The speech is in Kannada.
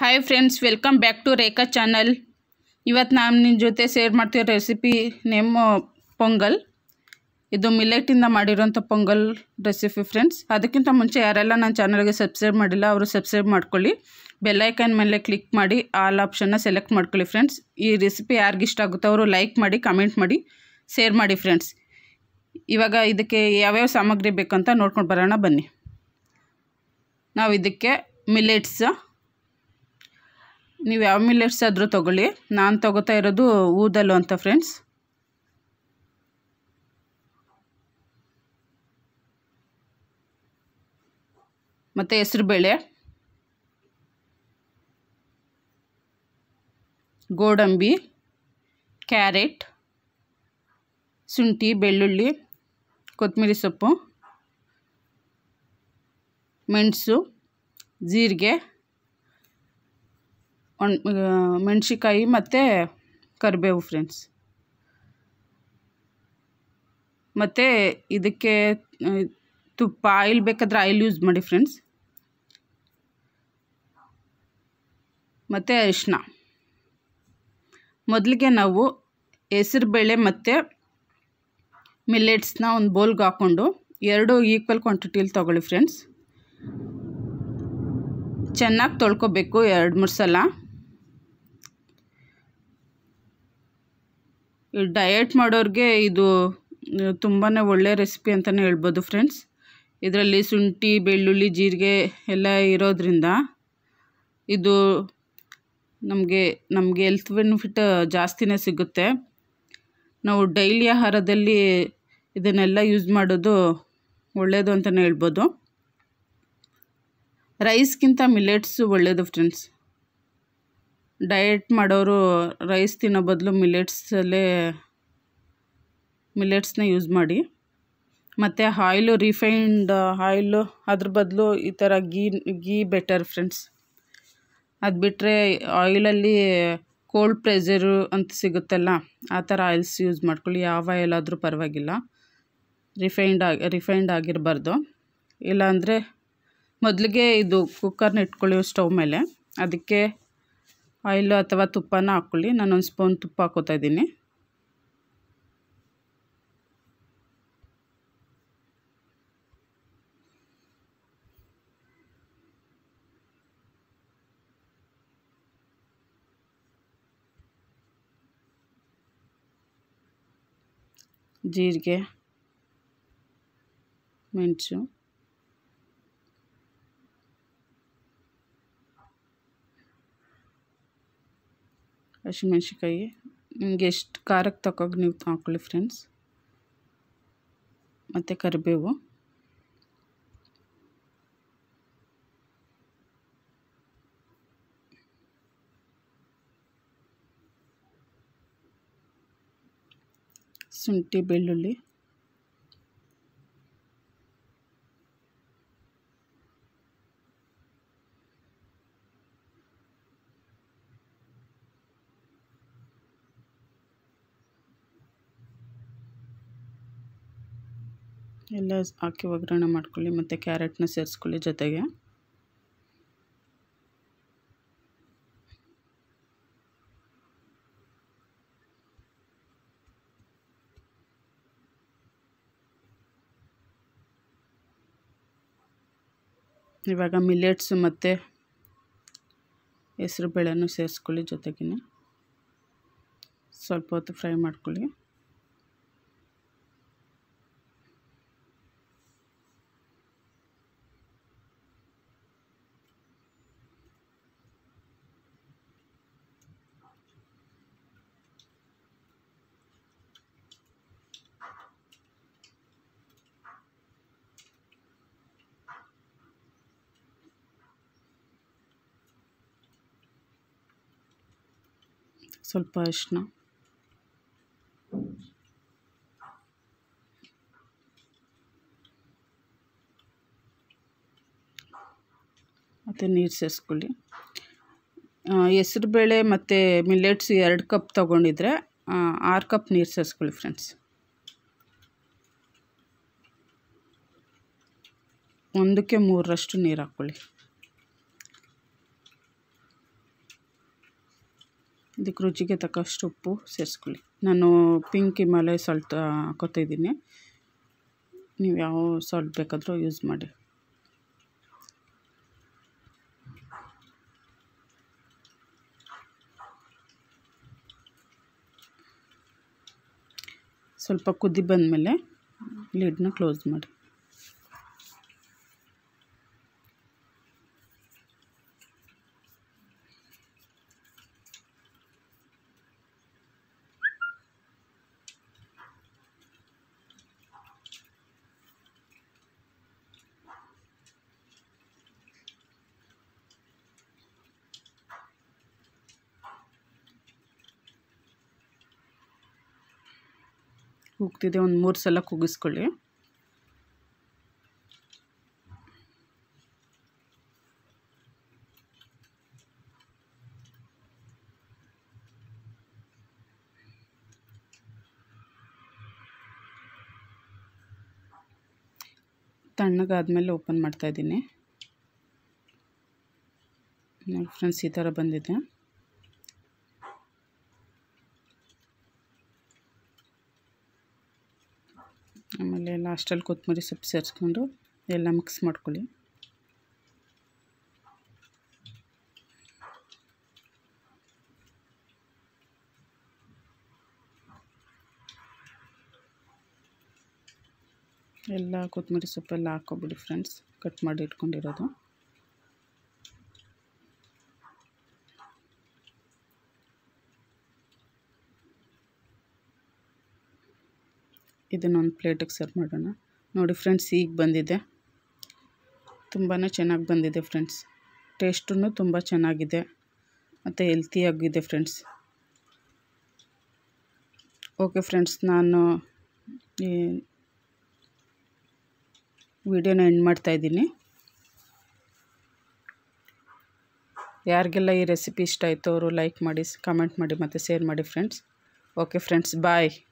hi friends welcome back to Rekha channel ಇವತ್ತು ನಾನು ನಿಮ್ಮ ಜೊತೆ ಶೇರ್ ಮಾಡ್ತಿರೋ ರೆಸಿಪಿ ನೇಮ್ ಪೊಂಗಲ್ ಇದು ಮಿಲೆಟಿಂದ ಮಾಡಿರೋಂಥ ಪೊಂಗಲ್ ರೆಸಿಪಿ ಫ್ರೆಂಡ್ಸ್ ಅದಕ್ಕಿಂತ ಮುಂಚೆ ಯಾರೆಲ್ಲ ನನ್ನ ಚಾನಲ್ಗೆ ಸಬ್ಸ್ಕ್ರೈಬ್ ಮಾಡಿಲ್ಲ ಅವರು ಸಬ್ಸ್ಕ್ರೈಬ್ ಮಾಡ್ಕೊಳ್ಳಿ ಬೆಲ್ಲೈಕನ್ ಮೇಲೆ ಕ್ಲಿಕ್ ಮಾಡಿ ಆಲ್ ಆಪ್ಷನ್ನ ಸೆಲೆಕ್ಟ್ ಮಾಡ್ಕೊಳ್ಳಿ ಫ್ರೆಂಡ್ಸ್ ಈ ರೆಸಿಪಿ ಯಾರಿಗಿಷ್ಟ ಇಷ್ಟ ಆಗುತ್ತೋ ಅವರು ಲೈಕ್ ಮಾಡಿ ಕಮೆಂಟ್ ಮಾಡಿ ಶೇರ್ ಮಾಡಿ ಫ್ರೆಂಡ್ಸ್ ಇವಾಗ ಇದಕ್ಕೆ ಯಾವ್ಯಾವ ಸಾಮಗ್ರಿ ಬೇಕಂತ ನೋಡ್ಕೊಂಡು ಬರೋಣ ಬನ್ನಿ ನಾವು ಇದಕ್ಕೆ ಮಿಲೆಟ್ಸ್ ನೀವು ಯಾವ ಮಿಲೆಟ್ಸ್ ಆದರೂ ತೊಗೊಳ್ಳಿ ನಾನು ತೊಗೋತಾ ಇರೋದು ಊದಲು ಅಂತ ಫ್ರೆಂಡ್ಸ್ ಮತ್ತು ಹೆಸ್ರುಬೇಳೆ ಗೋಡಂಬಿ ಕ್ಯಾರೆಟ್ ಶುಂಠಿ ಬೆಳ್ಳುಳ್ಳಿ ಕೊತ್ತಂಬರಿ ಸೊಪ್ಪು ಮೆಣಸು ಜೀರಿಗೆ ಒಣ ಮೆಣಸಿಕಾಯಿ ಮತ್ತು ಕರಿಬೇವು ಫ್ರೆಂಡ್ಸ್ ಮತ್ತು ಇದಕ್ಕೆ ತುಪ್ಪ ಆಯಿಲ್ ಬೇಕಾದರೆ ಆಯಿಲ್ ಯೂಸ್ ಮಾಡಿ ಫ್ರೆಂಡ್ಸ್ ಮತ್ತು ಅರಿಶಿನ ಮೊದಲಿಗೆ ನಾವು ಹೆಸರುಬೇಳೆ ಮತ್ತು ಮಿಲ್ಲೆಟ್ಸ್ನ ಒಂದು ಬೌಲ್ಗೆ ಹಾಕ್ಕೊಂಡು ಎರಡು ಈಕ್ವಲ್ ಕ್ವಾಂಟಿಟಿಲಿ ತೊಗೊಳ್ಳಿ ಫ್ರೆಂಡ್ಸ್ ಚೆನ್ನಾಗಿ ತೊಳ್ಕೊಬೇಕು ಎರಡು ಮೂರು ಸಲ ಡಯಟ್ ಮಾಡೋರಿಗೆ ಇದು ತುಂಬಾ ಒಳ್ಳೆಯ ರೆಸಿಪಿ ಅಂತಲೇ ಹೇಳ್ಬೋದು ಫ್ರೆಂಡ್ಸ್ ಇದರಲ್ಲಿ ಶುಂಠಿ ಬೆಳ್ಳುಳ್ಳಿ ಜೀರಿಗೆ ಎಲ್ಲ ಇರೋದ್ರಿಂದ ಇದು ನಮಗೆ ನಮಗೆ ಹೆಲ್ತ್ ಬೆನಿಫಿಟ್ ಜಾಸ್ತಿನೇ ಸಿಗುತ್ತೆ ನಾವು ಡೈಲಿ ಆಹಾರದಲ್ಲಿ ಇದನ್ನೆಲ್ಲ ಯೂಸ್ ಮಾಡೋದು ಒಳ್ಳೆಯದು ಅಂತಲೇ ಹೇಳ್ಬೋದು ರೈಸ್ಗಿಂತ ಮಿಲೆಟ್ಸು ಒಳ್ಳೆಯದು ಫ್ರೆಂಡ್ಸ್ ಡಯಟ್ ಮಾಡೋರು ರೈಸ್ ತಿನ್ನೋ ಬದಲು ಮಿಲೆಟ್ಸಲ್ಲೇ ಮಿಲೆಟ್ಸ್ನ ಯೂಸ್ ಮಾಡಿ ಮತ್ತು ಆಯಿಲು ರಿಫೈನ್ಡ್ ಆಯಿಲು ಅದ್ರ ಬದಲು ಈ ಥರ ಗೀ ಗೀ ಬೆಟರ್ ಫ್ರೆಂಡ್ಸ್ ಅದು ಬಿಟ್ಟರೆ ಆಯಿಲಲ್ಲಿ ಕೋಲ್ಡ್ ಪ್ರೆಷರು ಅಂತ ಸಿಗುತ್ತಲ್ಲ ಆ ಥರ ಆಯಿಲ್ಸ್ ಯೂಸ್ ಮಾಡ್ಕೊಳ್ಳಿ ಯಾವ ಆಯಿಲ್ ಆದರೂ ಪರವಾಗಿಲ್ಲ ರಿಫೈನ್ಡ್ ಆಗಿ ರಿಫೈನ್ಡ್ ಆಗಿರಬಾರ್ದು ಇಲ್ಲಾಂದರೆ ಮೊದಲಿಗೆ ಇದು ಕುಕ್ಕರ್ನ ಇಟ್ಕೊಳ್ಳಿ ಸ್ಟವ್ ಮೇಲೆ ಅದಕ್ಕೆ ಆಯಿಲು ಅಥವಾ ತುಪ್ಪನ ಹಾಕ್ಕೊಳ್ಳಿ ನಾನೊಂದು ಸ್ಪೂನ್ ತುಪ್ಪ ಹಾಕೋತಾ ಇದ್ದೀನಿ ಜೀರಿಗೆ ಮೆಣಸು ಹಸಿಮೆಣ್ಸಿಕಾಯಿ ನಿಮಗೆ ಎಷ್ಟು ಖಾರಕ್ಕೆ ತಗೋಗಿ ನೀವು ಹಾಕ್ಕೊಳ್ಳಿ ಫ್ರೆಂಡ್ಸ್ ಮತ್ತು ಕರಿಬೇವು ಶುಂಠಿ ಬೆಳ್ಳುಳ್ಳಿ ಎಲ್ಲ ಹಾಕಿ ಒಗ್ಗರಣೆ ಮಾಡ್ಕೊಳ್ಳಿ ಮತ್ತು ಕ್ಯಾರೆಟ್ನ ಸೇರಿಸ್ಕೊಳ್ಳಿ ಜೊತೆಗೆ ಇವಾಗ ಮಿಲೆಟ್ಸು ಮತ್ತು ಹೆಸ್ರು ಬೇಳೆನೂ ಸೇರಿಸ್ಕೊಳ್ಳಿ ಜೊತೆಗಿನ ಸ್ವಲ್ಪ ಹೊತ್ತು ಫ್ರೈ ಮಾಡ್ಕೊಳ್ಳಿ ಸ್ವಲ್ಪ ಅರಿಶಿನ ಮತ್ತು ನೀರು ಸೇರಿಸ್ಕೊಳ್ಳಿ ಹೆಸ್ರುಬೇಳೆ ಮತ್ತು ಮಿಲ್ಲೆಟ್ಸ್ ಎರಡು ಕಪ್ ತೊಗೊಂಡಿದ್ರೆ ಆರು ಕಪ್ ನೀರು ಸೇರಿಸ್ಕೊಳ್ಳಿ ಫ್ರೆಂಡ್ಸ್ ಒಂದಕ್ಕೆ ಮೂರರಷ್ಟು ನೀರು ಹಾಕ್ಕೊಳ್ಳಿ ಇದಕ್ಕೆ ರುಚಿಗೆ ತಕ್ಕಷ್ಟು ಉಪ್ಪು ಸೇರಿಸ್ಕೊಳ್ಳಿ ನಾನು ಪಿಂಕ್ ಹಿಮಾಲಯ ಸಾಲ್ಟ್ ಹಾಕೋತಾ ಇದ್ದೀನಿ ನೀವು ಯಾವ ಸಾಲ್ಟ್ ಬೇಕಾದರೂ ಯೂಸ್ ಮಾಡಿ ಸ್ವಲ್ಪ ಕುದಿ ಬಂದಮೇಲೆ ಲಿಡ್ನ ಕ್ಲೋಸ್ ಮಾಡಿ ಕೂಗ್ತಿದೆ ಒಂದು ಮೂರು ಸಲ ಕೂಗಿಸ್ಕೊಳ್ಳಿ ತಣ್ಣಗಾದ್ಮೇಲೆ ಓಪನ್ ಮಾಡ್ತಾಯಿದ್ದೀನಿ ಫ್ರೆಂಡ್ಸ್ ಈ ಥರ ಬಂದಿದೆ ಆಮೇಲೆ ಲಾಸ್ಟಲ್ಲಿ ಕೊತ್ತಂಬರಿ ಸೊಪ್ಪು ಸೇರಿಸ್ಕೊಂಡು ಎಲ್ಲ ಮಿಕ್ಸ್ ಮಾಡ್ಕೊಳ್ಳಿ ಎಲ್ಲ ಕೊತ್ತಂಬರಿ ಸೊಪ್ಪೆಲ್ಲ ಹಾಕ್ಕೊಬಿಡಿ ಫ್ರೆಂಡ್ಸ್ ಕಟ್ ಮಾಡಿ ಇಟ್ಕೊಂಡಿರೋದು ಇದನ್ನೊಂದು ಪ್ಲೇಟಿಗೆ ಸರ್ವ್ ಮಾಡೋಣ ನೋಡಿ ಫ್ರೆಂಡ್ಸ್ ಈಗ ಬಂದಿದೆ ತುಂಬಾ ಚೆನ್ನಾಗಿ ಬಂದಿದೆ ಫ್ರೆಂಡ್ಸ್ ಟೇಸ್ಟೂ ತುಂಬ ಚೆನ್ನಾಗಿದೆ ಮತ್ತು ಹೆಲ್ತಿಯಾಗಿದೆ ಫ್ರೆಂಡ್ಸ್ ಓಕೆ ಫ್ರೆಂಡ್ಸ್ ನಾನು ಈ ವಿಡಿಯೋನ ಎಂಡ್ ಮಾಡ್ತಾಯಿದ್ದೀನಿ ಯಾರಿಗೆಲ್ಲ ಈ ರೆಸಿಪಿ ಇಷ್ಟ ಆಯಿತು ಅವರು ಲೈಕ್ ಮಾಡಿ ಕಮೆಂಟ್ ಮಾಡಿ ಮತ್ತು ಶೇರ್ ಮಾಡಿ ಫ್ರೆಂಡ್ಸ್ ಓಕೆ ಫ್ರೆಂಡ್ಸ್ ಬಾಯ್